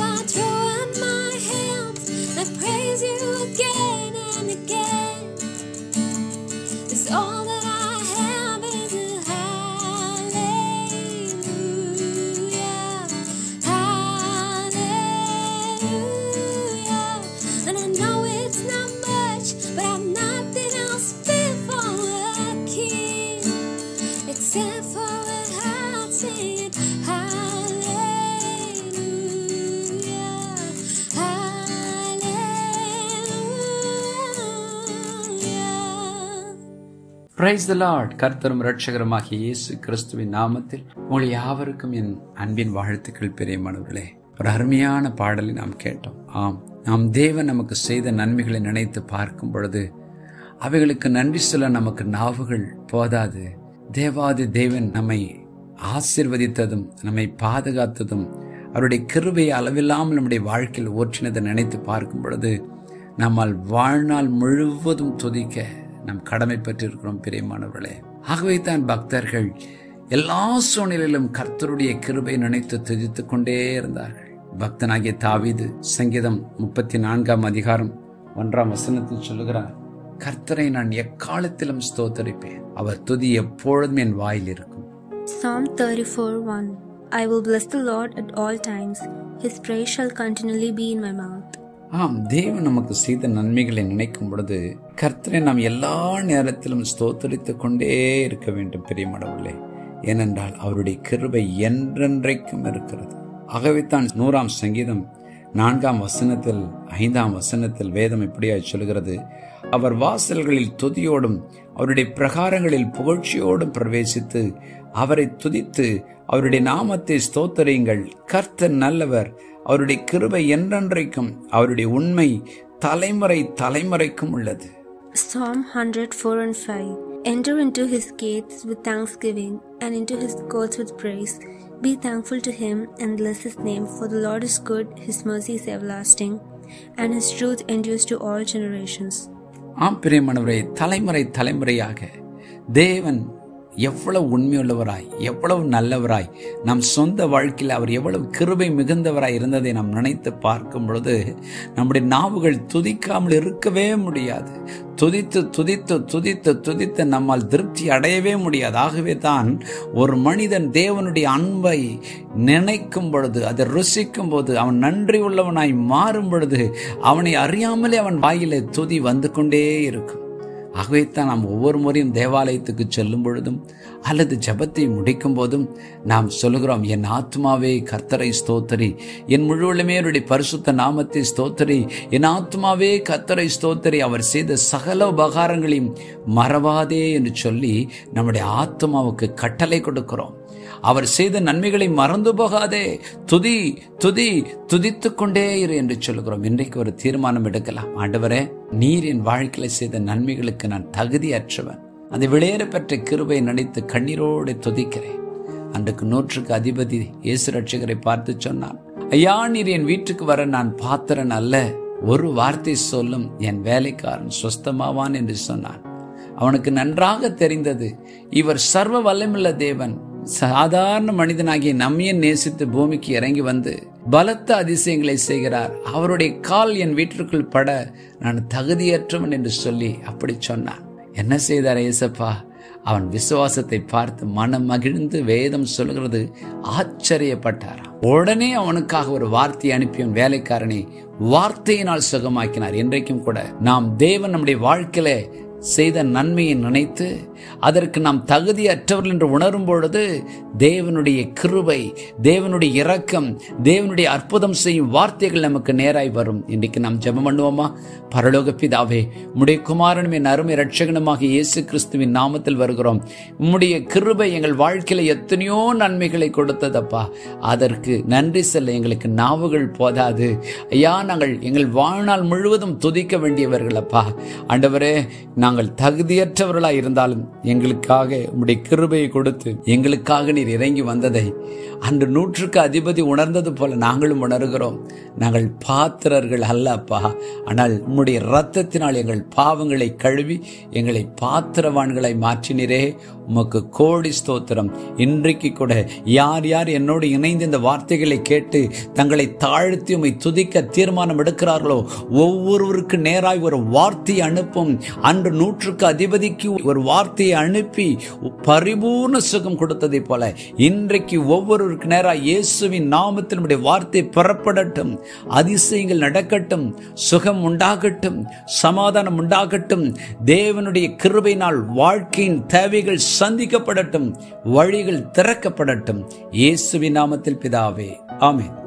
I throw up my hands, I praise you again and again. 'Cause all that I have is a hallelujah, hallelujah. And I know it's not much, but I've nothing else fit for a king except for a heart singing hallelujah. Praise the Lord கர்த்தரும் ரட்சகருமாகிய இயேசு கிறிஸ்துவின் நாமத்தில் உங்கள் யாவருக்கும் என் அன்பின் வாழ்த்துக்கள் பிரியமானவர்களே ஒரு அருமையான பாடலை நாம் கேட்டோம் ஆம் நாம் தேவன் நமக்கு செய்த நன்மைகளை நினைத்து பார்க்கும் பொழுது அவைகளுக்கு நன்றி சொல்ல நமக்கு நாவுகள் போதாது தேவாதி தேவன் நம்மை ஆசிர்வதித்ததும் நம்மை பாதுகாத்ததும் அவருடைய கிருபையை அளவில்லாமல் நம்முடைய வாழ்க்கையில் ஓற்றினதை நினைத்து பார்க்கும் பொழுது நம்மால் வாழ்நாள் முழுவதும் துதிக்க நம் கடமை பெற்றிருக்கிறோம் பிரியமானவர்களே ஆகவே தான் பக்தர்கள் எல்லா சூழ்நிலையிலும் கர்த்தருடைய கிருபை நினைத்து துதித்துக் கொண்டே இருந்தார்கள் பக்தனாகிய தாவீது சங்கீதம் முப்பத்தி நான்காம் அதிகாரம் ஒன்றாம் வசனத்தில் சொல்லுகிறார் கர்த்தரை நான் எக்காலத்திலும் ஸ்தோத்தரிப்பேன் அவர் துதி எப்பொழுதும் என் வாயில் இருக்கும் Psalm 34 1 I will bless the Lord at all times, his praise shall continually be in my mouth. ஆம் தேவன் நமக்கு செய்த நன்மைகளை நினைக்கும் பொழுது கர்த்தரை நாம் எல்லா நேரத்திலும் ஸ்தோத்தரித்துக் கொண்டே இருக்க வேண்டும் பெரியமடவுள்ளே ஏனென்றால் அவருடைய கிருபை என்றென்றைக்கும் இருக்கிறது ஆகவே தான் நூறாம் சங்கீதம் நான்காம் வசனத்தில் ஐந்தாம் வசனத்தில் வேதம் இப்படியாய் சொல்கிறது அவர் வாசல்களில் துதியோடும் அவருடைய பிரகாரங்களில் புகழ்ச்சியோடும் பிரவேசித்து அவரை துதித்து அவருடைய நாமத்தை ஸ்தோத்தரியுங்கள் கர்த்தர் நல்லவர் அவருடைய கிருபை என்றென்றைக்கும் அவருடைய உண்மை தலைமுறை தலைமுறைக்கும் உள்ளது Psalm 104 and 5 Enter into his gates with thanksgiving and into his courts with praise. Be thankful to him and bless his name, for the Lord is good, his mercy is everlasting, and his truth endures to all generations. ஆம் பிரியமானவரே தலைமுறை தலைமுறையாக தேவன் எவ்வளவு உண்மையுள்ளவராய் எவ்வளவு நல்லவராய் நம் சொந்த வாழ்க்கையில் அவர் எவ்வளவு கிருபை மிகுந்தவராய் இருந்ததை நாம் நினைத்து பார்க்கும் பொழுது நம்முடைய நாவுகள் துதிக்காமல் இருக்கவே முடியாது துதித்து துதித்து துதித்து துதித்து நம்மால் திருப்தி அடையவே முடியாது ஆகவே தான் ஒரு மனிதன் தேவனுடைய அன்பை நினைக்கும் பொழுது அதை ருசிக்கும் போது அவன் நன்றி உள்ளவனாய் மாறும் பொழுது அவனை அறியாமலே அவன் வாயிலே துதி வந்து கொண்டே இருக்கும் ஆகவே தான் நாம் ஒவ்வொரு முறையும் தேவாலயத்துக்கு செல்லும் பொழுதும் அல்லது ஜபத்தை முடிக்கும் போதும் நாம் சொல்லுகிறோம் என் ஆத்மாவே கர்த்தரை ஸ்தோத்தரி என் முழுவலுமே அவருடைய பரிசுத்த நாமத்தை ஸ்தோத்தரி என் ஆத்மாவே கர்த்தரை ஸ்தோத்தரி அவர் செய்த சகல உபகாரங்களையும் மறவாதே என்று சொல்லி நம்முடைய ஆத்மாவுக்கு கட்டளை கொடுக்கிறோம் அவர் செய்த நன்மைகளை மறந்து போகாதே துதி துதி துதித்துக் கொண்டே இரு என்று சொல்லுகிறோம் இன்றைக்கு ஒரு தீர்மானம் எடுக்கலாம் ஆண்டவரே நீர் என் வாழ்க்கையில செய்த நன்மைகளுக்கு நான் தகுதியற்றவன் அந்த விளையேற பெற்ற கிருபை நினைத்து கண்ணீரோடு துதிக்கிறேன் அன்றைக்கு நூற்றுக்கு அதிபதி இயேசு ரட்சகரை பார்த்து சொன்னான் ஐயா நீர் என் வீட்டுக்கு வர நான் பாத்திரன் அல்ல ஒரு வார்த்தை சொல்லும் என் வேலைக்காரன் சொஸ்தமாவான் என்று சொன்னான் அவனுக்கு நன்றாக தெரிந்தது இவர் சர்வ வல்லமுள்ள தேவன் சாதாரண மனிதனாகிய நம்மையே நேசித்து பூமிக்கு இறங்கி வந்து பலத்த அதிசயங்களை செய்கிறார் அவருடைய கால் என் வீட்டிற்குள் பட நான் தகுதியற்றவன் என்று சொல்லி அப்படி சொன்னான் என்ன செய்தார் ஏசப்பா அவன் விசுவாசத்தை பார்த்து மனம் மகிழ்ந்து வேதம் சொல்கிறது ஆச்சரியப்பட்டாராம் உடனே அவனுக்காக ஒரு வார்த்தை அனுப்பியவன் வேலைக்காரனை வார்த்தையினால் சுகமாக்கினார் இன்றைக்கும் கூட நாம் தேவன் நம்முடைய வாழ்க்கையில செய்த நன்மையை நினைத்து அதற்கு நாம் தகுதியற்றவர்கள் என்று உணரும் பொழுது தேவனுடைய கிருபை தேவனுடைய இரக்கம் தேவனுடைய அற்புதம் செய்யும் வார்த்தைகள் நமக்கு நேராய் வரும் இன்றைக்கு நாம் ஜெபம் பண்ணுவோமா பரலோக பிதாவே உம்முடைய குமாரனும் என் அருமை ரட்சகனுமாக இயேசு கிறிஸ்துவின் நாமத்தில் வருகிறோம் உம்முடைய கிருபை எங்கள் வாழ்க்கையில எத்தனையோ நன்மைகளை கொடுத்ததப்பா அதற்கு நன்றி செல்ல எங்களுக்கு நாவுகள் போதாது ஐயா நாங்கள் எங்கள் வாழ்நாள் முழுவதும் துதிக்க வேண்டியவர்கள் அப்பா ஆண்டவரே நாங்கள் தகுதியற்றவர்களாய் இருந்தாலும் எங்களுக்காக உம்முடைய கிருபையை கொடுத்து எங்களுக்காக நீர் இறங்கி வந்ததை அன்று நூற்றுக்கு அதிபதி உணர்ந்தது போல நாங்களும் உணர்கிறோம் நாங்கள் பாத்திரர்கள் அல்ல அப்பா ஆனால் உம்முடைய இரத்தத்தினால் எங்கள் பாவங்களை கழுவி எங்களை பாத்திரவான்களை மாற்றினரே உமக்கு கோடி ஸ்தோத்திரம் இன்றைக்கு கூட யார் யார் என்னோடு இணைந்து இந்த வார்த்தைகளை கேட்டு தங்களை தாழ்த்தி உம்மை துதிக்க தீர்மானம் எடுக்கிறார்களோ ஒவ்வொருவருக்கு நேராய் ஒரு வார்த்தையை அனுப்பும் அன்று நூற்றுக்கு அதிபதிக்கு ஒரு வார்த்தையை அனுப்பி பரிபூர்ண சுகம் கொடுத்ததை போல இன்றைக்கு ஒவ்வொருவருக்கு நேராக இயேசுவின் நாமத்தில் நம்முடைய வார்த்தை பெறப்படட்டும் அதிசயங்கள் நடக்கட்டும் சுகம் உண்டாகட்டும் சமாதானம் உண்டாகட்டும் தேவனுடைய கிருபையினால் வாழ்க்கையின் தேவைகள் சந்திக்கப்படட்டும் வழிகள் திறக்கப்படட்டும் இயேசுவின் நாமத்தில் பிதாவே ஆமென்